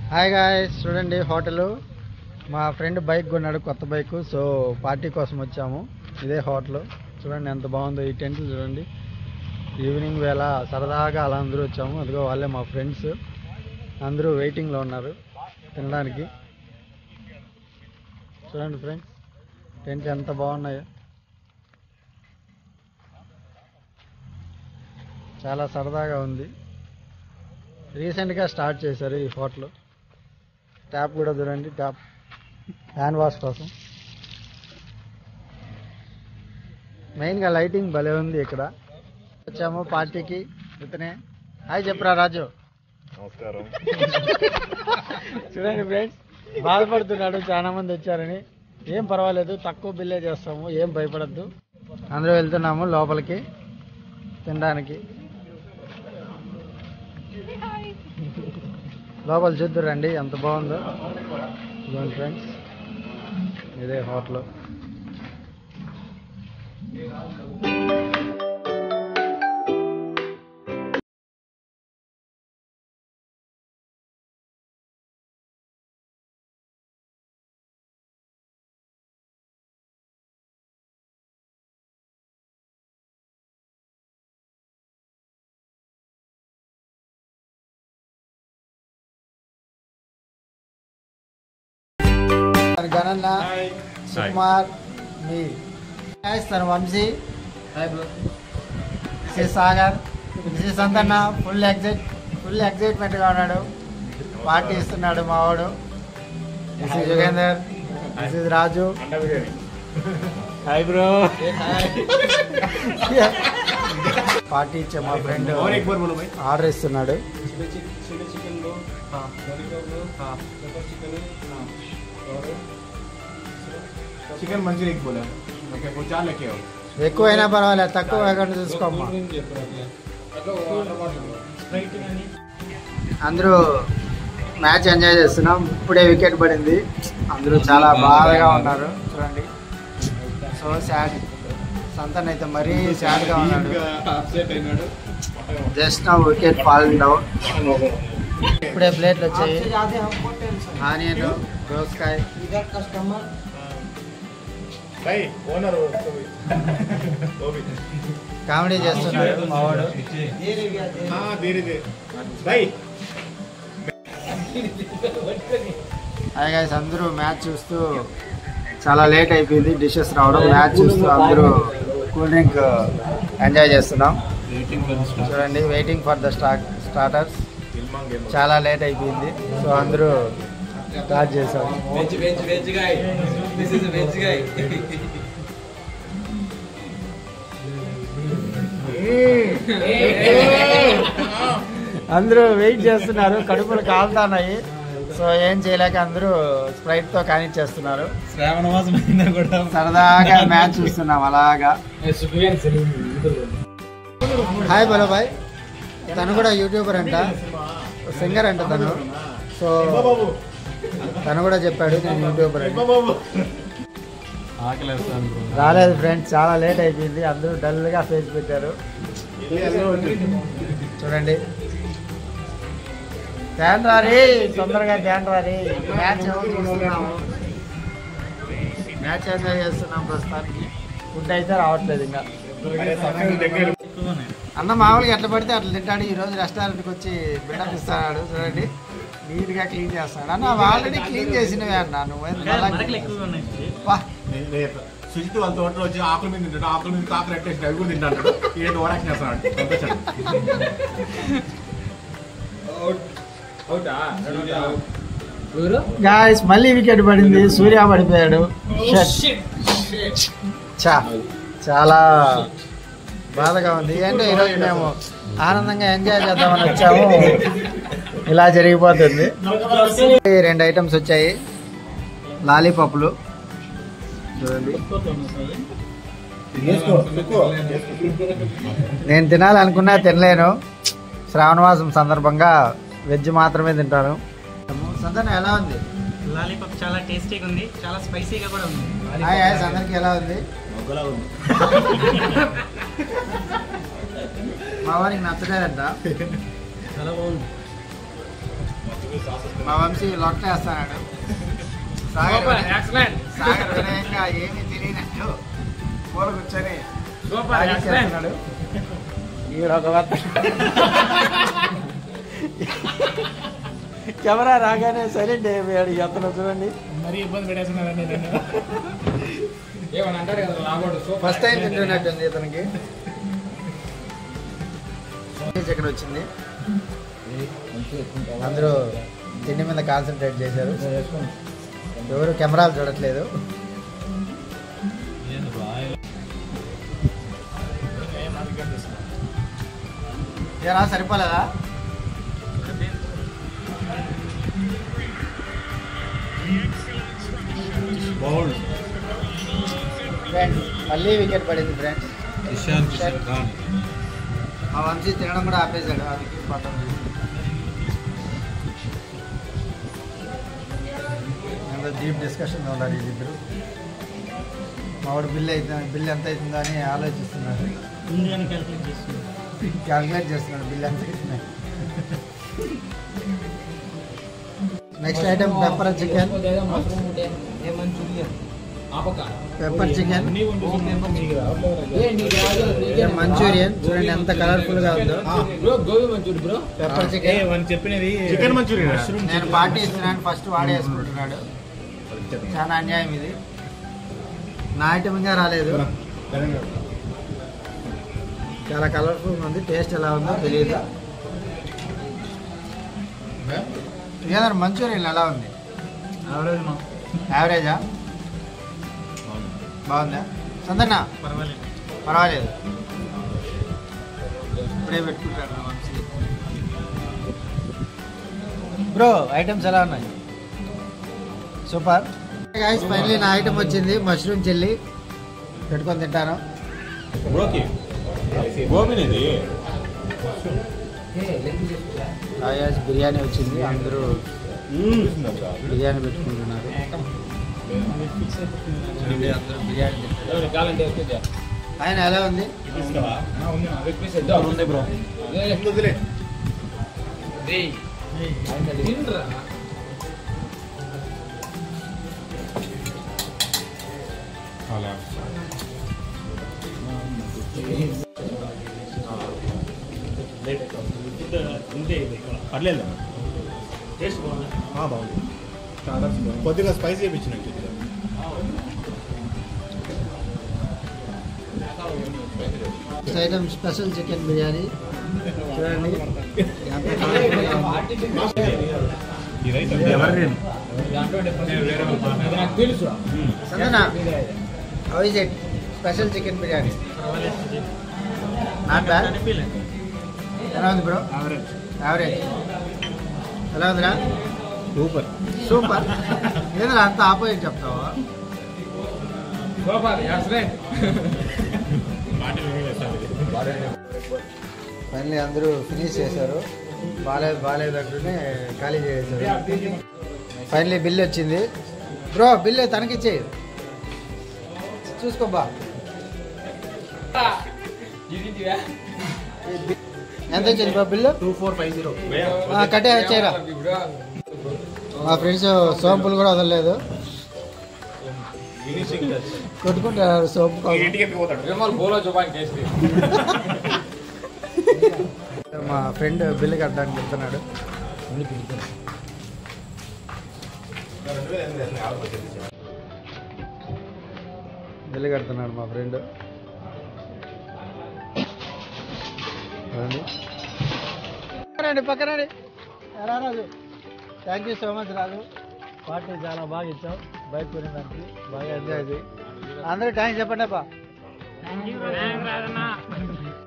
Hi guys చూడండి hotel మా friend bike కొన్నాడు కొత్త బైక్ సో పార్టీ కోసం వచ్చాము ఇదే హోటల్ చూడండి ఎంత బాగుందో ఈ టెంట్లు చూడండి ఈవినింగ్ వేళ సరదాగా అలా అందరూ వచ్చాము అదిగో వాళ్ళే మా ఫ్రెండ్స్ అందరూ వెయిటింగ్లో ఉన్నారు తినడానికి చూడండి ఫ్రెండ్స్ టెంట్ ఎంత బాగున్నాయో చాలా సరదాగా ఉంది రీసెంట్గా స్టార్ట్ చేశారు ఈ హోటల్ ట్యాప్ కూడా చూడండి ట్యాప్ హ్యాండ్ వాష్ కోసం మెయిన్గా లైటింగ్ భలే ఉంది ఇక్కడ వచ్చాము పార్టీకి ఇతనే హాయ్ చెప్పరా రాజు నమస్కారం చూడండి ఫ్రెండ్స్ బాధపడుతున్నాడు చాలా మంది వచ్చారని ఏం పర్వాలేదు తక్కువ బిల్లే చేస్తాము ఏం భయపడద్దు అందరూ వెళ్తున్నాము లోపలికి తినడానికి లోపల చూద్దురండి ఎంత బాగుందో ఇదిగోండి ఫ్రెండ్స్ ఇదే హోటల్ గణన్న సుకుమార్ మీ తన వంశీ శ్రీ సాగర్ శ్రీ సంతన్న ఫుల్ ఎగ్జైట్ ఫుల్ ఎగ్జైట్మెంట్గా ఉన్నాడు పార్టీ ఇస్తున్నాడు మావాడు this is Yugender this is Raju hi bro party ఇచ్చే మా ఫ్రెండ్ और एक बार बोलो भाई ఆర్డర్ ఇస్తున్నాడు चिकन मंचूरियन एक बोला ओके वो चार लेके आओ ఎక్కువైనా పర్వాలేదు తక్కువ కాకుండా చూసుకోమ్మా అందరూ మ్యాచ్ ఎంజాయ్ చేస్తున్నాం ఇప్పుడే వికెట్ పడింది అందరూ చాలా బాధగా ఉన్నారు చూడండి సో సాడ్ సంతన్ అయితే మరీ సాడ్గా ఉన్నాడు అప్సెట్ అయినాడు జస్ట్ నా వికెట్ ఫాల్ డౌన్ ఇప్పుడే ప్లేట్లు వచ్చాయి ఆనియన్ దోసకాయ भाई ओनर हो वो भी కామెడీ చేస్తున్నాడు మావాడు हाँ धीरे धीरे भाई హాయ్ గైస్ అందరూ మ్యాచ్ చూస్తూ చాలా లేట్ అయిపోయింది డిషెస్ రావడం మ్యాచ్ చూస్తూ అందరూ కూల్ డ్రింక్ ఎంజాయ్ చేస్తున్నాం చూడండి waiting for the start starters చాలా లేట్ అయిపోయింది సో అందరూ స్టార్ట్ చేసాం Veg, veg, veg guy. This is a veg guy. అందరూ వెయిట్ చేస్తున్నారు కడుపులు కాలుతున్నాయి సో ఏం చేయలేక అందరూ స్ప్రైట్ తో కానిచ్చేస్తున్నారు శ్రావణ మాసం అయినా కూడా సరదాగా మ్యాచ్ చూస్తున్నాం అలాగా హాయ్ బలో బాయ్ తను కూడా యూట్యూబర్ అంట సింగర్ అంట తను సో తను కూడా చెప్పాడు నేను యూట్యూబర్ అని ఆకలేస్తాను బ్రో రాలేదు ఫ్రెండ్స్ చాలా లేట్ అయిపోయింది అందరూ డల్గా ఫేస్ పెట్టారు చూడండి ధ్యాన్ రారి తొందరగా ధ్యాన్ రారి మ్యాచ్ చూస్తున్నాము మ్యాచ్ ఎంజాయ్ చేస్తున్నాం ప్రస్తుతానికి ఫుడ్ అయితే రావట్లేదు ఇంకా దగ్గర అన్న మామూలుగా ఎట్లా పడితే అట్లా తింటాడు ఈ రోజు రెస్టారెంట్కి వచ్చి బిల్డప్ ఇస్తాడు చూడండి నీట్గా క్లీన్ చేస్తాడు అన్న ఆల్రెడీ క్లీన్ చేసినవే అన్న నువ్వు వా సుజిత్ వాళ్ళ తోటలో వచ్చి ఆకుల మీద తింటాడు ఆకుల మీద కాకులు ఎట్టేసి అవి కూడా తింటాడు ఈయన ఓరాక్షన్ చేస్తున్నాడు సంతోషం గాయస్ మళ్ళీ వికెట్ పడింది సూర్య పడిపోయాడు Shit. చా చాలా బాధగా ఉంది అంటే ఈరోజు మేము ఆనందంగా ఎంజాయ్ చేద్దామని వచ్చాము ఇలా జరిగిపోతుంది ఈ రెండు ఐటమ్స్ వచ్చాయి లాలీపాప్లు చూడండి నేను తినాలనుకున్నా తినలేను శ్రావణ మాసం సందర్భంగా వెజ్ మాత్రమే తింటాను సంతానం ఎలా ఉంది లాలీపాప్ చాలా టేస్టీగా ఉంది చాలా స్పైసీగా కూడా ఉంది హాయ్ హాయ్ అందరికి ఎలా ఉంది మా వారికి నచ్చలేదంట చాలా బాగుంది మా వంశీ లొట్టేస్తాడు సాగర్ వినయ్- సాగర్ వినయంగా ఏమీ తెలియనట్టు పూల కూర్చొని తాగిచ్చేస్తున్నాడు. ఈవిడ ఒక వద్ద కెమెరా రాగానే సైలెంట్ అయిపోయాడు ఎత్తను చూడండి మరీ ఇబ్బంది పెట్టేస్తున్నారండి నన్ను ఏమని అంటారు కదా రాబోడు ఫస్ట్ టైం తింటున్నట్టుంది ఇతనికి చికెన్ వచ్చింది అందరూ తిండి మీద కాన్సన్ట్రేట్ చేశారు ఎవరు కెమెరాలు చూడట్లేదు ఏరా సరిపోలేదా బాగుంది ఫ్రెండ్స్ మళ్ళీ వికెట్ పడింది ఫ్రెండ్స్ ఇషాన్ కిషన్ ఖాన్ మా వంశీ తినడం కూడా ఆపేశాడు అది పట్టం ఎంత డీప్ డిస్కషన్ ఉన్నారు వీళ్ళిద్దరు మావాడు బిల్ అయితే బిల్ ఎంత అవుతుందో అని ఆలోచిస్తున్నారు ముందుగానే క్యాల్కులేట్ చేస్తున్నాం క్యాల్కులేట్ చేస్తున్నాడు బిల్ ఎంత అవుతుంది నెక్స్ట్ ఐటమ్ పెప్పర్ చికెన్ ఏ మంచూరియన్ ఆపక పెప్పర్ చికెన్ అన్నీ పంపిస్తున్నాను మీకు రావట్లేదు ఏ నీకు రాదు నీకే మంచూరియన్ చూడండి ఎంత కలర్ఫుల్ గా ఉందో bro gobi Manchurian bro pepper ఏ చికెన్ వాడిని చెప్పినది చికెన్ మంచూరియన్ నేను పార్టీ ఇస్తున్నాను ఫస్ట్ వాడే వేసుకుంటున్నాడు చాలా అన్యాయం ఇది నా ఐటమ్ ఇంకా రాలేదు చాలా కలర్ఫుల్ ఉంది టేస్ట్ ఎలా ఉందో తెలియదు ఏదన్నా మంచూరియన్ ఎలా ఉంది అవరేజ్ మా యావరేజా బాగుందా సందన్న పర్వాలేదు పర్వాలేదు ఇప్పుడే పెట్టుకుంటాడు నా వంశీ. బ్రో ఐటమ్స్ ఎలా ఉన్నాయి సూపర్ గాయస్ ఫైనలీ నా ఐటమ్ వచ్చింది మష్రూమ్ చిల్లీ పెట్టుకొని తింటాను బ్రోకి గోబినిది గాయస్ బిర్యానీ వచ్చింది అందరూ బిర్యానీ పెట్టుకుంటున్నారు చూడండి, అందరూ బిర్యానీ తింటున్నారు. కాలంటే వస్తుంది ఆయన ఎలా ఉంది ఉంది బ్రో వదిలే తినరా అలా పర్లేదు టేస్ట్ బాగుంది బాగుంది కొద్దిగా స్పైసీ చేయించినట్టు next item special chicken biryani చూడండి ఎంత colourful గా ఉందో. ఈ రైస్ దాంట్లో అది నాకు తెలుసు సందనా how is it special chicken biryani పర్వాలేదు నాట్ బ్యాడ్ అనిపించలేదు ఎలా ఉంది బ్రో యావరేజ్ యావరేజ్ ఎలా ఉందిరా సూపర్ సూపర్ ఏదైనా అంత ఆపోజిట్ చెప్తావా సూపర్ ఎక్సలెంట్ ఫైనలీ అందరూ ఫినిష్ చేశారు బాగాలేదు బాగాలేదు అంటూనే ఖాళీ చేసేసారు ఫైనలీ బిల్ వచ్చింది బ్రో బిల్ తనకిచ్చేయి చూసుకోబా ఎంత వచ్చింది bro bill two four five zero ఆ, కట్టే వచ్చారా మా ఫ్రెండ్స్ సోంపులు కూడా వదలలేదు ఫినిషింగ్ టచ్ కొట్టుకుంటారు సోంపు కోసం. ఇంటికి ఎత్తుకుపోతాడు విమల్ బోలో జుబాన్ టేస్ట్ మా ఫ్రెండ్ బిల్లు కట్టడానికి వెళ్తున్నాడు బిల్లు కడుతున్నాడు మా ఫ్రెండ్ రండి పక్కనండి ఎలా Raju thank you so much Raju party చాలా బాగా ఇచ్చావు బైక్ కొనేదానికి బాగా ఎంజాయ్ చేయి అందరూ థ్యాంక్స్ చెప్పండి అబ్బా థ్యాంక్ యూ రాజన్న